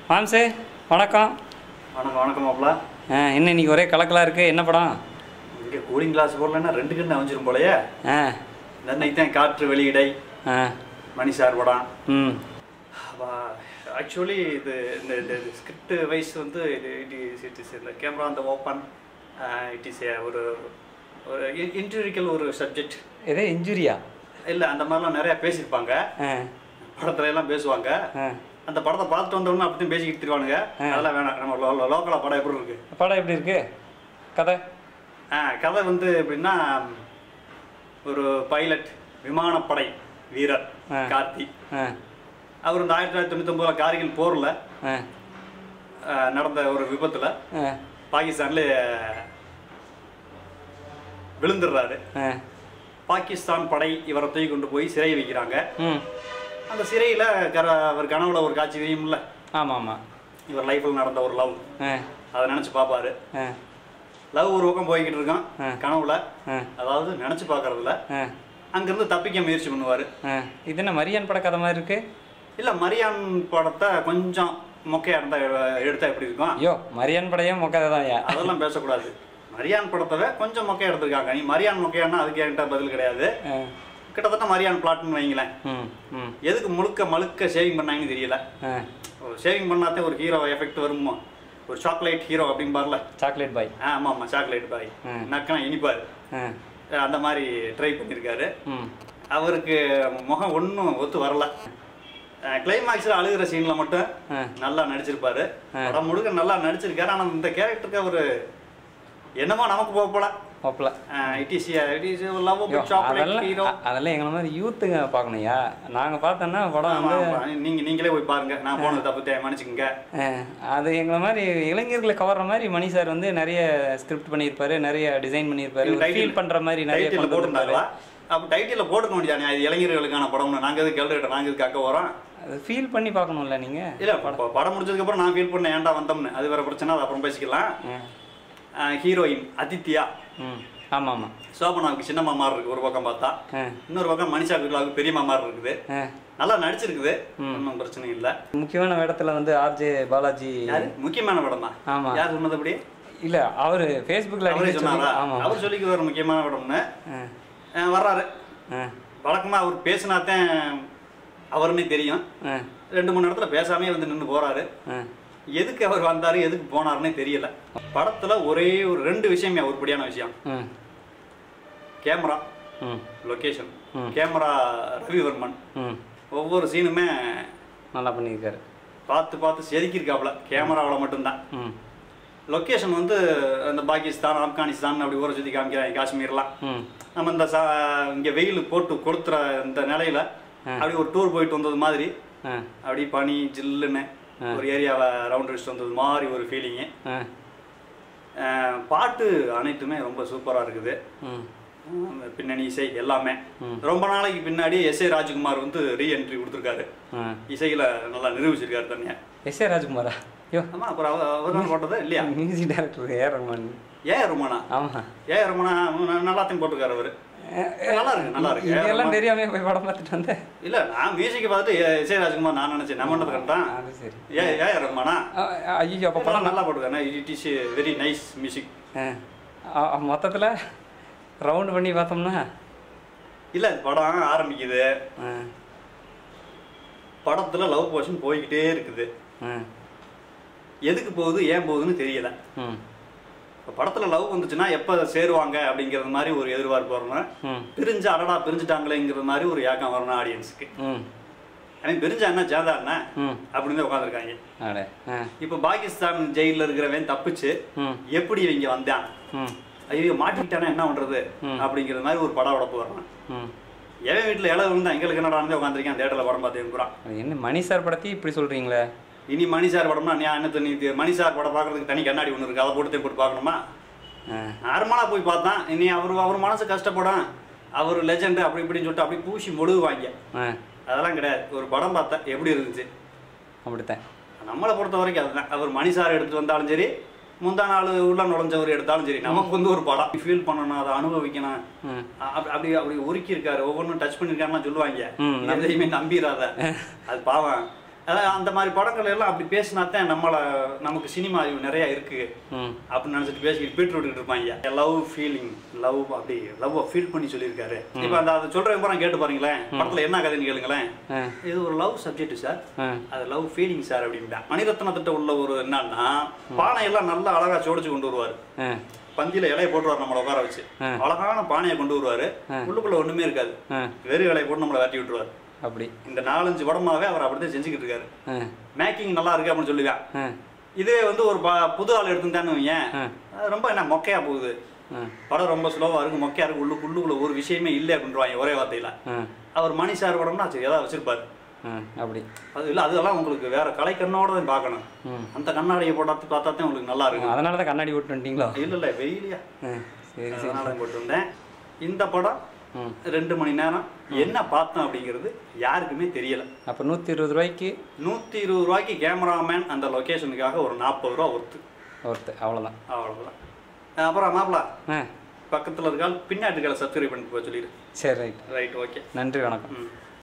மாம்சே வணக்கம் வணக்கம் வணக்கம் மாப்பிள ஆ என்ன இன்னைக்கு ஒரே கலக்கலாக இருக்குது என்ன படம் இங்கே கூலிங் கிளாஸ் போடலன்னா ரெண்டு கண்ணு அமைஞ்சிரும் போலயே ஆ இன்னைக்கு தான் காற்று வெளியிடை ஆ மணி சார் படம் ம் ஆக்சுவலி இது இந்த இந்த ஸ்கிரிப்ட் வைஸ் வந்து இது இட் இஸ் இட் இஸ் இந்த கேமரா அந்த ஓப்பன் இட் இஸ் ஒரு ஒரு இன்டர்விக்கல் ஒரு சப்ஜெக்ட் எதே இன்ஜுரியா இல்லை அந்த மாதிரிலாம் நிறையா பேசியிருப்பாங்க ஆ படத்துல எல்லாம் பேசுவாங்க ஆ அந்த படத்தை பார்த்துட்டு வந்தோடனே அப்படியும் பேசிக்கிட்டு திருவானுங்க அதெல்லாம் வேணாம் நம்ம லோக்கலாக படம் எப்படி இருக்கு படம் எப்படி இருக்கு கதை ஆ கதை வந்து எப்படின்னா ஒரு பைலட் விமானப்படை வீரர் ஆ. கார்த்தி ஆ அவர் இந்த ஆயிரத்தி தொள்ளாயிரத்தி தொண்ணூத்தொம்பதுல கார்கில் போரில் ஆ நடந்த ஒரு விபத்தில் ஆ பாகிஸ்தான்ல விழுந்துடுறாரு ஆ பாகிஸ்தான் படை இவரை தூக்கி கொண்டு போய் சிறை வைக்கிறாங்க ம் அந்த சிறையில் கர அவர் கனவுல ஒரு காட்சி தெரியும்ல ஆமாம் ஆமாம் இவர் லைஃப்பில் நடந்த ஒரு லவ் ஆ அதை நினச்சி பார்ப்பாரு ஆ லவ் ஒரு பக்கம் போய்கிட்டு இருக்கான் ஆ. கனவுல ஆ அதாவது நினச்சி பார்க்கறதுல ஆ அங்கேருந்து தப்பிக்க முயற்சி பண்ணுவார் ஆ இது என்ன மரியான் பட கதை மாதிரி இருக்கு இல்லை மரியான் படத்தை கொஞ்சம் மொக்கையாக இருந்தால் எடுத்தா எப்படி இருக்கும் ஐயோ மரியான் படையே மொக்கதை தான் ஐயா அதெல்லாம் பேசக்கூடாது மரியான் படத்தை கொஞ்சம் மொக்கையாக எடுத்திருக்காங்க நீ மரியான் மொக்கையானா அதுக்கு என்கிட்ட பதில் கிடையாது ஆ கிட்டத்தட்ட மரியான் பிளாட்னு வைங்களேன் ம் ம் எதுக்கு முழுக்க மழுக்க ஷேவிங் பண்ணாங்கன்னு தெரியல ஆ ஷேவிங் பண்ணாதே ஒரு ஹீரோ எஃபெக்ட் வருமோ ஒரு சாக்லேட் ஹீரோ அப்படிம்பார்ல சாக்லேட் பாய் ஆ ஆமாம் ஆமாம் சாக்லேட் பாய் ம். நக்கனா இனிப்பார் ஆ அந்த மாதிரி ட்ரை பண்ணியிருக்காரு ம் அவருக்கு முகம் ஒன்றும் ஒத்து வரல கிளைமாக்ஸில் அழுகிற சீனில் மட்டும் ஆ. நல்லா நடிச்சிருப்பாரு படம் முழுக்க நல்லா நடிச்சிருக்காரு ஆனால் இந்த கேரக்டருக்கு அவர் என்னமோ நமக்கு போக போல ஓப்பல it is it is love ஐயோ, சாக்லேட் அதெல்லாம் ஹீரோ அ- அதெல்லாம் எங்களை மாதிரி யூத்துங்க பார்க்கணும்யா நாங்கள் பார்த்தோன்னா படம் வந்து நீங்க நீங்களே போய் பாருங்க நான் போனது தப்பு தே மன்னிச்சுக்கங்க அஹ், அது எங்களை மாதிரி இளைஞர்களை கவர்ற மாதிரி மணி சார் வந்து நிறைய ஸ்கிரிப்ட் பண்ணியிருப்பாரு நிறைய டிசைன் பண்ணியிருப்பாரு ஃபீல் பண்ணுற மாதிரி நிறைய டைட்டில் கொண்டு வந்திருப்பாரு. போட்டுருந்தாங்களா அப்போ டைட்டில் போட்டுக்க முடியாது இது இளைஞர்களுக்கான படம்னு நாங்கள் எதுக்கு கேள்விட்டோம் நாங்கள் எதுக்கு அக்க வரோம் அது ஃபீல் பண்ணி பார்க்கணும்ல நீங்கள் இல்லை ப- படம் முடிச்சதுக்கப்புறம் நான் ஃபீல் பண்ண ஏன்டா வந்தோம்னு அது வேற பிரச்சனை அது அப்புறம் பேசிக்கலாம் ஹீரோயின் அதித்யா ம் ஆமாம் ஆமாம் சோபனாவுக்கு சின்ன மாமார் இருக்கு ஒரு பக்கம் பார்த்தா ஆ இன்னொரு பக்கம் மனிஷா பிர்லாவுக்கு பெரிய மாமார் இருக்குது ஆ நல்லா நடிச்சிருக்குது ஒன்றும் பிரச்சனை இல்லை முக்கியமான இடத்துல வந்து ஆர்ஜே பாலாஜி யாரு முக்கியமான படம் தான் ஆமா. யார் சொன்னது அப்படி இல்லை அவர் ஃபேஸ்புக்கில் அவரே அடிக்கடி சொல்லி சொன்னாரா ஆமாம் அவர் சொல்லிக்கு ஒரு முக்கியமான படம்னு ஆ அஹ் வர்றாரு ஆ வழக்கமாக அவர் பேசினாத்தான் அவருன்னே தெரியும் ஆ ரெண்டு மூணு இடத்துல பேசாமே வந்து நின்று போறாரு ஆ எதுக்கு அவர் வந்தாரு எதுக்கு போனாருன்னே தெரியல படத்துல ஒரே ஒரு ரெண்டு விஷயமே உருப்படியான விஷயம் ம் கேமரா ம் லொகேஷன் ம். கேமரா ரவிவர்மன் ம் ஒவ்வொரு சீனுமே நல்லா பண்ணியிருக்காரு பார்த்து பார்த்து செதுக்கியிருக்காப்புல கேமராவில் மட்டும்தான் ம் லொக்கேஷன் வந்து அந்த பாகிஸ்தான் ஆப்கானிஸ்தான் அப்படி ஊரை சுற்றி காமிக்கிறாங்க காஷ்மீர்லாம் ம் நம்ம இந்த சா இங்கே வெயில் போட்டு கொளுத்துற இந்த நிலையில அப்படி ஒரு டூர் போயிட்டு வந்தது மாதிரி ஆ அப்படி பனி ஜில்லுன்னு ஒரு ஏரியாவை ரவுண்ட் அடிச்சுட்டு வந்தது மாதிரி ஒரு ஃபீலிங்கு ஆ பாட்டு அனைத்துமே ரொம்ப சூப்பராக இருக்குது ம் உம், பின்னணி இசை எல்லாமே ம். ரொம்ப நாளைக்கு பின்னாடி எஸ் ஏ ராஜ்குமார் வந்து ரீஎன்ட்ரி கொடுத்துருக்காரு ஆ இசையில நல்லா நிரூபிச்சிருக்காரு தனியா எஸ் ஏ ராஜ்குமாரா ஐயோ ஆமா அப்புறம் அவர் அவர் தான் போட்டது இல்லையா மியூசிக் டைரக்டர் ஏஆர் ரஹ்மான் ஏ ரமணா ஆமாம் ஏ ரமணா நல்லாத்தையும் போட்டிருக்காரு அவரு நல்லா இருக்கு நல்லா இருக்கு ஏ. இதெல்லாம் தெரியாம போய் படம் பார்த்துட்டு வந்தேன் இல்ல நான் மியூசிக் பார்த்துட்டு ஏ- எஸ் ஏ ராஜ்குமார் நான் நினைச்சேன் நம்ம பண்ணது கரெக்டா அது சரி ஏ ஏ ரமணா ஐயோ அப்போ படம் படம் நல்லா போட்டிருக்காரு it is very nice music மொத்தத்தில் ரவுண்ட் பண்ணி பார்த்தோம்னா இல்ல படம் ஆரம்பிக்குது ஆ, படத்துல லவ் போர்ஷன் போய்கிட்டே இருக்குது ஆ, எதுக்கு போகுது ஏன் போகுதுன்னு தெரியல ம், இப்போ படத்துல லவ் வந்துச்சுன்னா எப்போ சேருவாங்க அப்படிங்கிறது மாதிரி ஒரு எதிர்பார்ப்பு வரணும் ம், பிரிஞ்சு அடடா பிரிஞ்சுட்டாங்களேங்கிற மாதிரி ஒரு ஏக்கம் வரணும் ஆடியன்ஸுக்கு ம், அவன் பிரிஞ்சா என்ன ஜாதா என்ன ம். அப்படின்னு உட்காந்துருக்காங்க அடே ஆ, இப்போ பாகிஸ்தான் ஜெயிலில் இருக்கிறவன் தப்பிச்சு ம், எப்படி இவங்க வந்தான் ம், ஐயோ மாட்டிக்கிட்டானா என்ன பண்றது அப்படிங்கிற மாதிரி ஒரு படம் உடப்பு வரணும் ம். எவன் வீட்டில் இளவு இருந்தா எங்களுக்கு என்னடான்னு உட்காந்துருக்கேன் தேட்டரில் படம் பார்த்து அது என்ன மணி சார் படத்தையும் இப்படி சொல்கிறீங்களே இனி மணி சார் படம்னா நீ என்ன தண்ணி மணி சார் படம் பார்க்கறதுக்கு தனி கண்ணாடி ஒன்று இருக்கு அதை போட்டு போட்டு பார்க்கணுமா நார்மலாக போய் பார்த்தான் இனி அவர் அவர் மனசு கஷ்டப்படும் அவர் லெஜெண்டு அப்படி இப்படின்னு சொல்லிட்டு அப்படி பூசி மொழுகுவாங்க ஆ அதெல்லாம் கிடையாது ஒரு படம் பார்த்தா எப்படி இருந்துச்சு அப்படித்தான் நம்மளை பொறுத்த வரைக்கும் அதுதான் அவர் மணி சார் எடுத்துட்டு வந்தாலும் சரி முந்தா நாள் உள்ள நுழைஞ்சவர் எடுத்தாலும் சரி நமக்கு வந்து ஒரு படம் ஃபீல் பண்ணணும் அதை அனுபவிக்கணும் ம் அ- அப்படி அப்படி அப்படி உருக்கி இருக்காரு ஒவ்வொன்றும் டச் பண்ணிருக்காருலாம் சொல்லுவாங்க ம், நீ எதையுமே நம்பிடாத அது பாவம் அதான் அந்த மாதிரி படங்கள் எல்லாம் அப்படி பேசினா தான் நம்மளை நமக்கு சினிமா அறிவு நிறைய இருக்கு ம் அப்படின்னு நினைச்சிட்டு பேசிக்கிட்டு பீட்டு விட்டுக்கிட்டு இருப்பாங்க லவ் ஃபீலிங் லவ் அப்படி லவ் ஃபீல் பண்ணி சொல்லியிருக்காரு இப்போ அந்த அதை சொல்றவங்க பூரா கேட்டு பாருங்களேன் படத்துல என்ன கதைன்னு கேளுங்களேன் ஆ இது ஒரு லவ் சப்ஜெக்ட் சார் ஆ அது லவ் ஃபீலிங் சார் அப்படின்ட்டா மணிரத்னத்திட்ட உள்ள ஒரு என்னன்னா பானையெல்லாம் நல்லா அழகா சோடிச்சு கொண்டு வருவார் ஆ பந்தியில இலையை போட்டுருவார் நம்மளை உட்கார வச்சு ஆ. அழகான பானையை கொண்டு வருவாரு உள்ளுக்குள்ள ஒண்ணுமே இருக்காது ஆ வெறும் இலையை போட்டு நம்மளை வெட்டி விட்டுருவாரு அப்படி இந்த நாலஞ்சு படமாவே அவர் அப்படிதான் செஞ்சுக்கிட்டு இருக்காரு ஆ மேக்கிங் நல்லா இருக்கு அப்படின்னு சொல்லுவேன் ஆ இதே வந்து ஒரு ப- புது ஆள் எடுத்துட்டான்னு வையேன் ஆ. அது ரொம்ப என்ன மொக்கையா போகுது ஆ படம் ரொம்ப ஸ்லோவா இருக்கு மொக்கையா இருக்கு உள்ளுக்கு உள்ளுக்குள்ள ஒரு விஷயமே இல்லை அப்படின்றாங்க ஒரே வார்த்தையில ஆ அவர் மணி சார் படம்னா சரி ஏதாவது வச்சிருப்பாரு ஆ அப்படி அது இல்லை அதெல்லாம் உங்களுக்கு வேற கலை கண்ணோட தான் பார்க்கணும் ம் அந்த கண்ணாடியை போட்டாத்து பார்த்தா தான் உங்களுக்கு நல்லா இருக்கும் அதனால தான் கண்ணாடி போட்டு வந்துட்டீங்களோ இல்ல இல்ல வெயிலியா ஆ சரி சரி அதனால போட்டு வந்தேன் இந்த படம் ம் ரெண்டு மணி நேரம் என்ன பார்த்தோம் அப்படிங்கிறது யாருக்குமே தெரியல அப்போ நூற்றி இருபது ரூபாய்க்கு நூத்தி இருபது ரூபாய்க்கு கேமராமேன் அந்த லொகேஷனுக்காக ஒரு நாற்பது ரூபா ஒர்த்து ஒருத்தர் அவ்வளோதான் அவ்வளவுதான் அப்புறம் மாப்பிள ஆ பக்கத்துல இருக்கால் பின்னாடி இருக்கால சப்ஸ்கிரைப் பண்ணிட்டு போக சொல்லிடு சரி ரைட் ரைட் ஓகே நன்றி வணக்கம் ம்